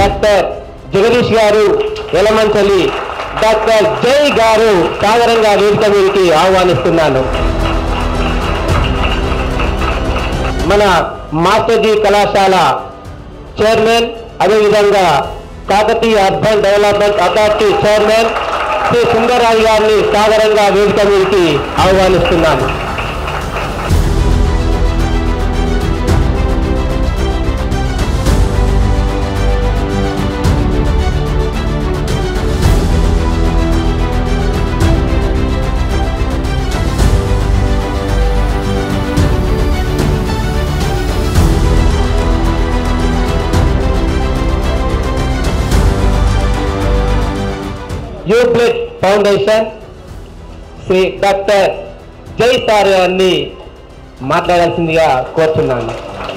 doctor Jagadish గారు Yelamanchili doctor జై గారు సాగరంగా వేదిక మీదకి ఆహ్వానిస్తున్నాను మన మాస్టర్జీ కళాశాల చైర్మన్ అదేవిధంగా Kakatiya urban development authority chairman Shri Sundararaju గారిని సాగరంగా వేదిక మీదకి ఆహ్వానిస్తున్నాను యూబ్లెట్ foundation Shri doctor Jai sir గారిని మాట్లాడాల్సిందిగా కోరుతున్నాను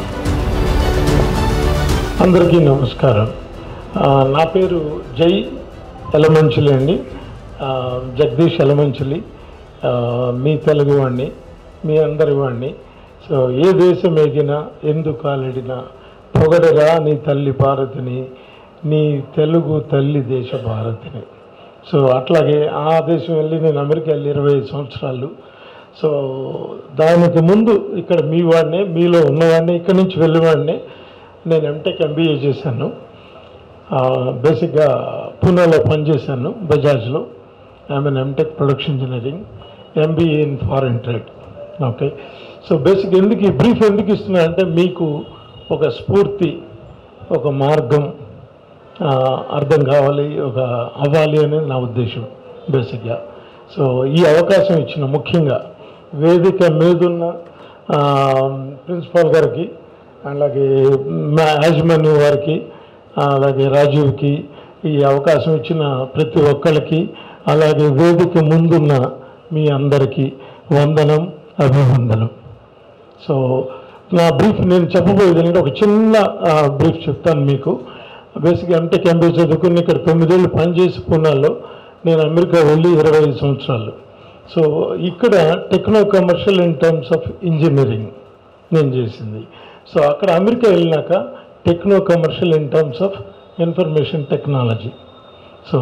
అందరికీ నమస్కారం ఆ, నా పేరు జై ఎలమంచిలి అండి ఆ, జగదీష్ ఎలమంచిలి ఆ, మీ తెలుగు వాడిని మీ అందరి వాడిని సో ఏ దేశం ఎగినా ఎందుకు కాలిడినా పొగడరా నీ తల్లి భారతిని నీ తెలుగు తల్లి దేశ భారతిని సో అట్లాగే ఆ దేశం వెళ్ళి నేను అమెరికా వెళ్ళి ఇరవై ఐదు సంవత్సరాలు సో దానికి ముందు ఇక్కడ మీ వాడినే మీలో ఉన్నవాడిని ఇక్కడి నుంచి వెళ్ళేవాడిని నేను ఎంటెక్ ఎంబీఏ చేశాను ఆ, బేసిక్గా పూణేలో పనిచేశాను బజాజ్లో I'm MTech production engineering MBA in foreign trade okay so basic ఎందుకు ఈ బ్రీఫ్ ఎందుకు ఇస్తున్నా అంటే మీకు ఒక స్ఫూర్తి ఒక మార్గం ఆ, అర్థం కావాలి ఒక అవ్వాలి అనేది నా ఉద్దేశం బేసిక్గా సో ఈ అవకాశం ఇచ్చిన ముఖ్యంగా వేదిక మీదున్న ఆ, ప్రిన్సిపాల్ గారికి అలాగే మా యాజమాన్యం వారికి అలాగే రాజీవ్కి ఈ అవకాశం ఇచ్చిన ప్రతి ఒక్కరికి అలాగే వేదిక ముందున్న మీ అందరికీ వందనం అభివందనం సో నా బ్రీఫ్ నేను చెప్పబోయేది ఏంటంటే ఒక చిన్న బ్రీఫ్ చెప్తాను మీకు బేసిక్గా అంటే ఎంబీ చదువుకుని ఇక్కడ తొమ్మిదేళ్ళు పనిచేసి పూనాలో నేను అమెరికా వెళ్ళి ఇరవై ఐదు సంవత్సరాలు సో ఇక్కడ techno commercial in terms of engineering నేను చేసింది సో అక్కడ అమెరికా వెళ్ళినాక techno commercial in terms of information technology so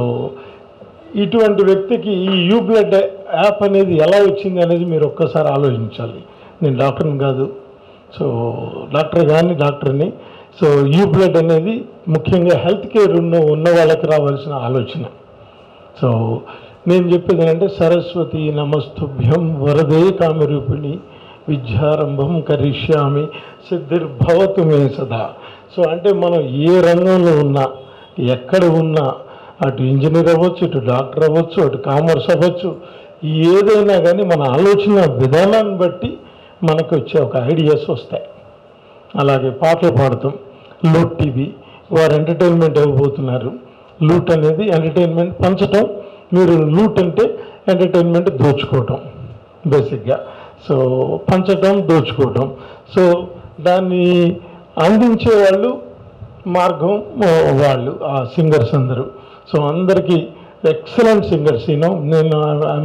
ఇటువంటి వ్యక్తికి ఈ యూ బ్లడ్ యాప్ అనేది ఎలా వచ్చింది అనేది మీరు ఒక్కసారి ఆలోచించాలి నేను డాక్టర్ని కాదు సో డాక్టర్ కానీ డాక్టర్ని సో యూ బ్లడ్ అనేది ముఖ్యంగా హెల్త్ కేర్ ఉన్న ఉన్న వాళ్ళకి రావాల్సిన ఆలోచన సో నేను చెప్పేది ఏంటంటే సరస్వతి నమస్తుభ్యం వరదే కామరూపిణి విద్యారంభం కరిష్యామి సిద్ధిర్భవతు మే సదా సో అంటే మనం ఏ రంగంలో ఉన్నా ఎక్కడ ఉన్నా అటు ఇంజనీర్ అవ్వచ్చు ఇటు డాక్టర్ అవ్వచ్చు అటు కామర్స్ అవ్వచ్చు ఏదైనా కానీ మన ఆలోచన విధానాన్ని బట్టి మనకు వచ్చే ఒక ఐడియాస్ వస్తాయి అలాగే పాటలు పాడతాం లూట్ టీవీ వారు ఎంటర్టైన్మెంట్ ఇవ్వబోతున్నారు లూట్ అనేది ఎంటర్టైన్మెంట్ పంచటం మీరు లూట్ అంటే ఎంటర్టైన్మెంట్ దోచుకోవటం బేసిక్గా సో పంచటం దోచుకోవటం సో దాన్ని అందించే వాళ్ళు మార్గం ఆ, వాళ్ళు ఆ సింగర్స్ అందరూ సో అందరికీ ఎక్సలెంట్ సింగర్స్ యూనో నేను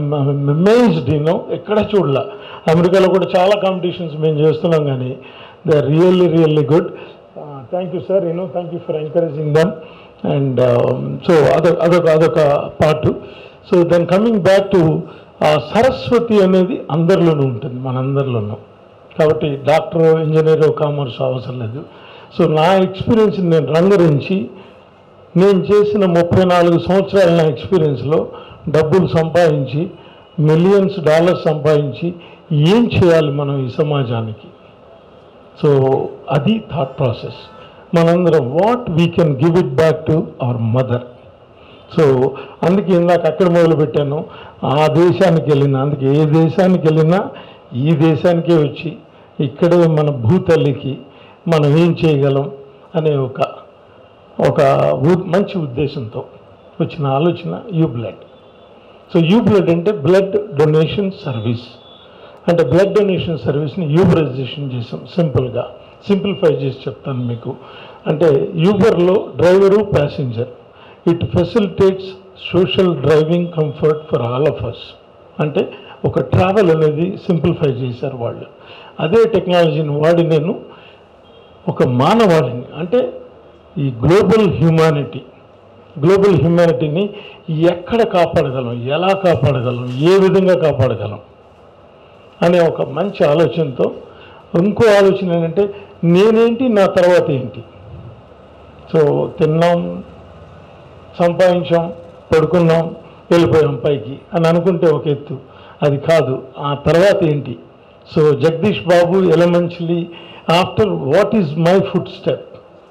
అమేజ్డ్ యూనో ఎక్కడ చూడలే అమెరికాలో కూడా చాలా కాంపిటీషన్స్ మేము చేస్తున్నాం కానీ they are really really good thank you sir you know thank you for encouraging them and so అదొక అదొక అదొక part so then coming back to Saraswati అనేది అందరిలోనూ ఉంటుంది మనందరిలోనూ కాబట్టి డాక్టర్ ఇంజనీర్ కామర్స్ అవసరం లేదు సో నా ఎక్స్పీరియన్స్ నేను రంగరించి నేను చేసిన ముప్పై నాలుగు సంవత్సరాల నా ఎక్స్పీరియన్స్లో డబ్బులు సంపాదించి మిలియన్స్ డాలర్స్ సంపాదించి ఏం చేయాలి మనం ఈ సమాజానికి సో అది థాట్ ప్రాసెస్ మనందరం what we can give it back to our mother so అందుకే ఇందాక అక్కడ మొదలు పెట్టాను ఆ దేశానికి వెళ్ళినా అందుకే ఏ దేశానికి వెళ్ళినా ఈ దేశానికే వచ్చి ఇక్కడే మన భూతల్లికి మనం ఏం చేయగలం అనే ఒక ఒక ఉ- మంచి ఉద్దేశంతో వచ్చిన ఆలోచన U blood so U blood అంటే బ్లడ్ డొనేషన్ సర్వీస్ అంటే బ్లడ్ డొనేషన్ సర్వీస్ని యూబరైజేషన్ చేసాం సింపుల్గా సింప్లిఫై చేసి చెప్తాను మీకు అంటే యూబర్లో driver passenger it facilitates social driving comfort for all of us అంటే ఒక ట్రావెల్ అనేది సింప్లిఫై చేశారు వాళ్ళు అదే టెక్నాలజీని వాడి నేను ఒక మానవాళిని అంటే ఈ గ్లోబల్ హ్యూమానిటీ గ్లోబల్ హ్యూమానిటీని ఎక్కడ కాపాడగలం ఎలా కాపాడగలం ఏ విధంగా కాపాడగలం అనే ఒక మంచి ఆలోచనతో ఇంకో ఆలోచన ఏంటంటే నేనేంటి నా తర్వాత ఏంటి సో తిన్నాం సంపాదించాం పడుకున్నాం వెళ్ళిపోయాం పైకి అని అనుకుంటే ఒక ఎత్తు అది కాదు ఆ తర్వాత ఏంటి so Jagadish Babu elementally after what is my food step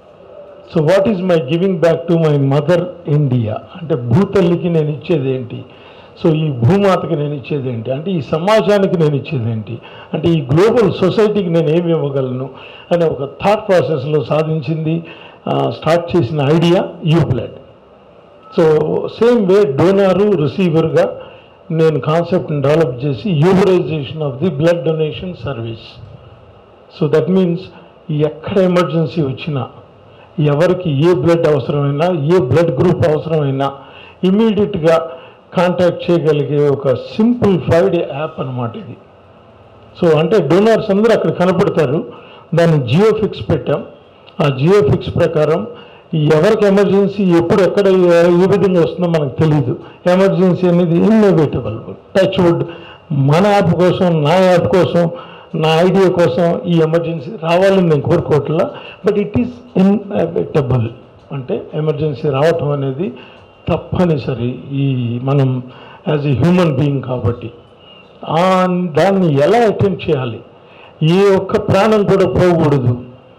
so what is my giving back to my mother India అంటే భూతల్లికి నేను ఇచ్చేది ఏంటి సో ఈ భూమాతకి నేను ఇచ్చేది ఏంటి అంటే ఈ సమాజానికి నేను ఇచ్చేది ఏంటి అంటే ఈ గ్లోబల్ సొసైటీకి నేను ఏమి ఇవ్వగలను అనే ఒక థాట్ ప్రాసెస్లో సాధించింది స్టార్ట్ చేసిన idea U blood so same way donor రిసీవర్గా నేను కాన్సెప్ట్ని డెవలప్ చేసి uberisation of the blood donation service so that means ఎక్కడ ఎమర్జెన్సీ వచ్చినా ఎవరికి ఏ బ్లడ్ అవసరమైనా ఏ బ్లడ్ గ్రూప్ అవసరమైనా ఇమీడియట్గా కాంటాక్ట్ చేయగలిగే ఒక సింప్లిఫైడ్ యాప్ అన్నమాట ఇది సో అంటే డోనర్స్ అందరూ అక్కడ కనపడతారు దాన్ని జియో ఫిక్స్ పెట్టాం ఆ జియో ఫిక్స్ ప్రకారం ఎవరికి ఎమర్జెన్సీ ఎప్పుడు ఎక్కడ ఏ- ఏ విధంగా వస్తుందో మనకు తెలియదు ఎమర్జెన్సీ అనేది ఇన్నోవేటబుల్ టచ్ వుడ్ మన యాప్ కోసం నా యాప్ కోసం నా ఐడియా కోసం ఈ ఎమర్జెన్సీ రావాలని నేను కోరుకోవట్లా బట్ ఇట్ ఈస్ ఇన్ఎవిటబుల్ అంటే ఎమర్జెన్సీ రావటం అనేది తప్పనిసరి ఈ మనం యాజ్ ఎ హ్యూమన్ బీయింగ్ కాబట్టి ఆ దాన్ని ఎలా అటెండ్ చేయాలి ఏ ఒక్క ప్రాణం కూడా పోకూడదు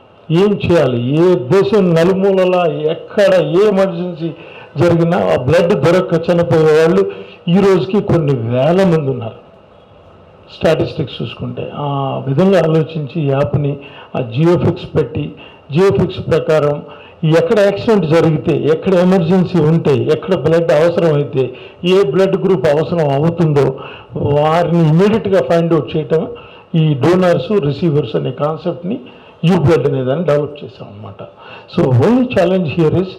ఏం చేయాలి ఏ దేశం నలుమూలలా ఎక్కడ ఏ ఎమర్జెన్సీ జరిగినా ఆ బ్లడ్ దొరక్క చనిపోయే వాళ్ళు ఈ రోజుకి కొన్ని వేల మంది ఉన్నారు స్టాటిస్టిక్స్ చూసుకుంటే ఆ విధంగా ఆలోచించి ఈ యాప్ని ఆ జియోఫిక్స్ పెట్టి జియోఫిక్స్ ప్రకారం ఎక్కడ యాక్సిడెంట్ జరిగితే ఎక్కడ ఎమర్జెన్సీ ఉంటే ఎక్కడ బ్లడ్ అవసరం అయితే ఏ బ్లడ్ గ్రూప్ అవసరం అవుతుందో వారిని ఇమీడియట్గా ఫైండ్ అవుట్ చేయటం ఈ డోనర్స్ రిసీవర్స్ అనే కాన్సెప్ట్ని యూ బ్లడ్ అనే దాన్ని డెవలప్ చేసాం అనమాట so only challenge here is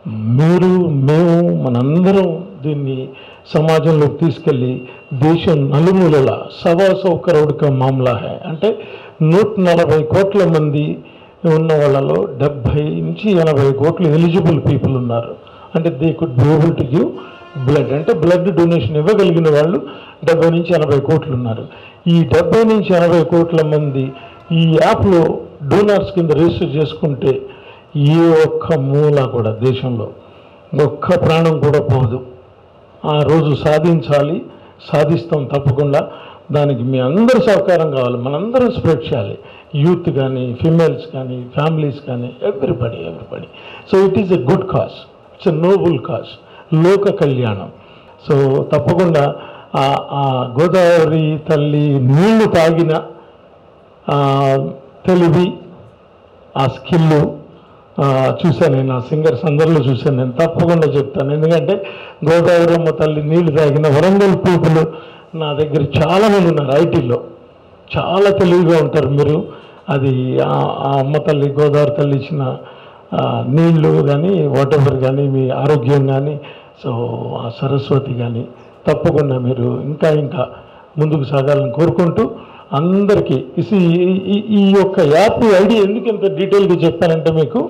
మీరు మేము మనందరం దీన్ని సమాజంలోకి తీసుకెళ్ళి దేశం నలుమూలల సవా సౌ కరోడ్ కా మామలా హై అంటే నూట నలభై కోట్ల మంది ఉన్న వాళ్ళలో డెబ్భై నుంచి ఎనభై కోట్లు ఎలిజిబుల్ పీపుల్ ఉన్నారు అంటే they could be able to give blood అంటే బ్లడ్ డొనేషన్ ఇవ్వగలిగిన వాళ్ళు డెబ్బై నుంచి ఎనభై కోట్లు ఉన్నారు ఈ డెబ్బై నుంచి ఎనభై కోట్ల మంది ఈ యాప్లో డోనర్స్ కింద రిజిస్టర్ చేసుకుంటే ఏ ఒక్క మూల కూడా దేశంలో ఒక్క ప్రాణం కూడా పోదు ఆ రోజు సాధించాలి సాధిస్తాం తప్పకుండా దానికి మీ అందరి సహకారం కావాలి మనందరం స్ప్రెడ్ చేయాలి యూత్ కానీ ఫిమేల్స్ కానీ ఫ్యామిలీస్ కానీ everybody everybody so it is a good cause it's a noble cause లోక కళ్యాణం సో తప్పకుండా ఆ- ఆ గోదావరి తల్లి నీళ్లు తాగిన ఆ, తెలివి ఆ స్కిల్ చూశాను నేను ఆ సింగర్స్ అందరిలో చూశాను నేను తప్పకుండా చెప్తాను ఎందుకంటే గోదావరమ్మ తల్లి నీళ్లు తాగిన వరంగల్ పీపుల్ నా దగ్గర చాలా మంది ఉన్నారు ఐటీలో చాలా తెలివిగా ఉంటారు మీరు అది ఆ ఆ అమ్మ తల్లి గోదావరి తల్లి ఇచ్చిన ఆ, నీళ్లు కానీ వాటెవర్ కానీ మీ ఆరోగ్యం కానీ సో ఆ సరస్వతి కానీ తప్పకుండా మీరు ఇంకా ఇంకా ముందుకు సాగాలని కోరుకుంటూ అందరికీ ఇసి- ఈ- ఈ- ఈ యొక్క యాప్ ఐడియా ఎందుకు ఇంత డీటెయిల్గా చెప్పానంటే మీకు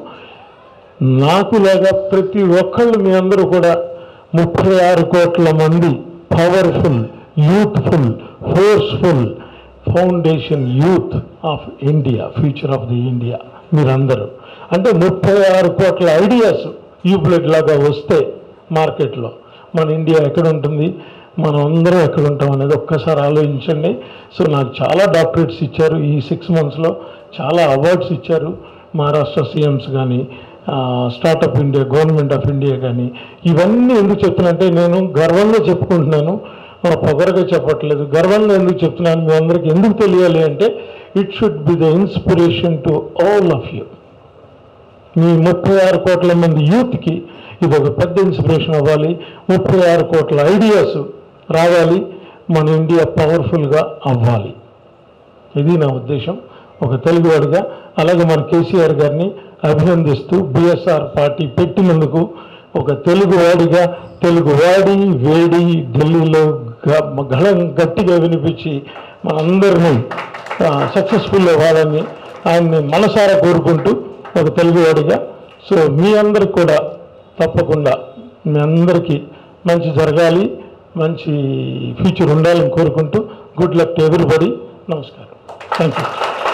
నాకులాగా ప్రతి ఒక్కళ్ళు మీ అందరూ కూడా ముప్పై ఆరు కోట్ల మంది powerful youthful forceful foundation youth of India future of the India మీరందరూ అంటే ముప్పై ఆరు కోట్ల ఐడియాస్ యూ బ్లడ్ లాగా వస్తే మార్కెట్లో మన ఇండియా ఎక్కడ ఉంటుంది మనం అందరం ఎక్కడ ఉంటాం అనేది ఒక్కసారి ఆలోచించండి సో నాకు చాలా డాక్టరేట్స్ ఇచ్చారు ఈ సిక్స్ మంత్స్లో చాలా అవార్డ్స్ ఇచ్చారు మహారాష్ట్ర సీఎంస్ కానీ startup India government of India కానీ ఇవన్నీ ఎందుకు చెప్తున్నంటే నేను గర్వంగా చెప్పుకుంటున్నాను ఆ, పొగరగా చెప్పట్లేదు గర్వంగా ఎందుకు చెప్తున్నాను మీ అందరికి ఎందుకు తెలియాలి అంటే it should be the inspiration to all of you మీ ముప్పై ఆరు కోట్ల మంది యూత్కి ఇది ఒక పెద్ద ఇన్స్పిరేషన్ అవ్వాలి ముప్పై ఆరు కోట్ల ఐడియాస్ రావాలి మన ఇండియా పవర్ఫుల్గా అవ్వాలి ఇది నా ఉద్దేశం ఒక తెలుగువాడిగా అలాగే మన కేసీఆర్ గారిని అభినందిస్తూ బిఎస్ఆర్ పార్టీ పెట్టినందుకు ఒక తెలుగువాడిగా తెలుగువాడి వేడి ఢిల్లీలో గ- గళం గట్టిగా వినిపించి మనందరినీ సక్సెస్ఫుల్ అవ్వాలని ఆయన్ని మనసారా కోరుకుంటూ ఒక తెలుగువాడిగా సో మీ అందరికి కూడా తప్పకుండా మీ అందరికీ మంచి జరగాలి మంచి ఫ్యూచర్ ఉండాలని కోరుకుంటూ గుడ్ లక్ టు ఎవ్రీబడి నమస్కారం థ్యాంక్ యూ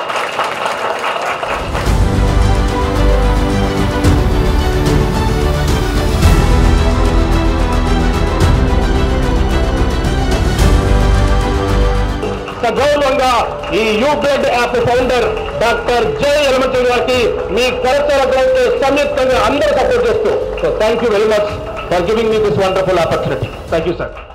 సగౌరవంగా ఈ U blood app founder doctor Jai Yalamanchili గారికి మీ కరచాల గ్రౌండ్ సంయుక్తంగా అందరూ సపోర్ట్ చేస్తూ so thank you very much for giving me this wonderful opportunity thank you sir